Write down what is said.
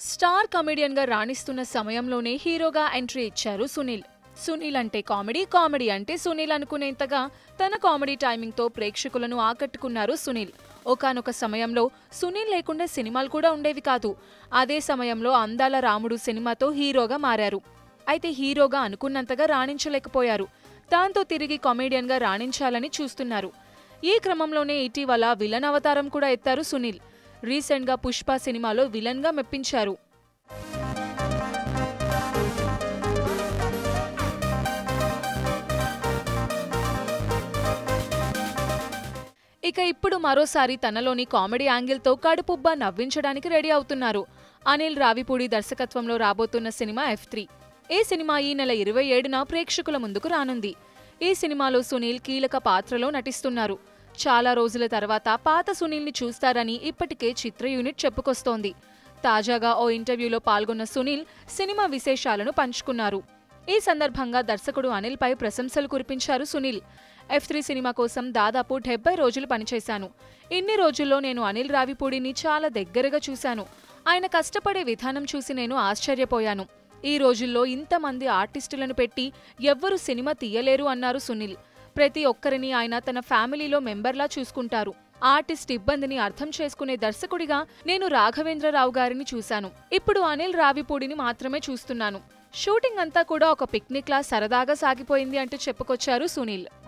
star comedian గా రాణిస్తున్న సమయంలోనే హీరోగా ఎంట్రీ ఇచ్చారు సునీల్ సునీల్ అంటే కామెడీ కామెడీ అంటే సునీల్ అనుకునేంతగా తన కామెడీ టైమింగ్ తో ప్రేక్షకులను ఆకట్టుకున్నారు సునీల్ ఒకానొక సమయంలో సునీల్ లేకుండా సినిమాలు కూడా ఉండేవి కాదు అదే సమయంలో అందాల రాముడు సినిమాతో హీరోగా మారారు అయితే హీరోగా అనుకున్నంతగా రాణించలేకపోయారు దాంతో తిరిగి కామెడియన్ గా రాణించాలని చూస్తున్నారు ఈ క్రమంలోనే ఇటీవల విలన్ అవతారం కూడా ఎత్తారు సునీల్ రీసెంట్ గా పుష్ప సినిమాలో విలన్ గా మెప్పించారు ఇక ఇప్పుడు మరోసారి తనలోని కామెడీ యాంగిల్తో కడుపుబ్బా నవ్వించడానికి రెడీ అవుతున్నారు అనిల్ రావిపూడి దర్శకత్వంలో రాబోతున్న సినిమా ఎఫ్ త్రీ ఈ సినిమా ఈ నెల ఇరవై ఏడున ప్రేక్షకుల ముందుకు రానుంది ఈ సినిమాలో సునీల్ కీలక పాత్రలో నటిస్తున్నారు చాలా రోజుల తర్వాత పాత సునీల్ని చూస్తారని ఇప్పటికే చిత్ర యూనిట్ చెప్పుకొస్తోంది తాజాగా ఓ ఇంటర్వ్యూలో పాల్గొన్న సునీల్ సినిమా విశేషాలను పంచుకున్నారు ఈ సందర్భంగా దర్శకుడు అనిల్ పై ప్రశంసలు కురిపించారు సునీల్ ఎఫ్ త్రీ సినిమా కోసం దాదాపు డెబ్బై రోజులు పనిచేశాను ఇన్ని రోజుల్లో నేను అనిల్ రావిపూడిని చాలా దగ్గరగా చూశాను ఆయన కష్టపడే విధానం చూసి నేను ఆశ్చర్యపోయాను ఈ రోజుల్లో ఇంతమంది ఆర్టిస్టులను పెట్టి ఎవ్వరూ సినిమా తీయలేరు అన్నారు సునీల్ ప్రతి ఒక్కరిని ఆయన తన ఫ్యామిలీలో మెంబర్లా చూసుకుంటారు ఆర్టిస్ట్ ఇబ్బందిని అర్థం చేసుకునే దర్శకుడిగా నేను రాఘవేంద్రరావు గారిని చూశాను ఇప్పుడు అనిల్ రావిపూడిని మాత్రమే చూస్తున్నాను షూటింగ్ అంతా కూడా ఒక పిక్నిక్ లా సరదాగా సాగిపోయింది అంటూ చెప్పుకొచ్చారు సునీల్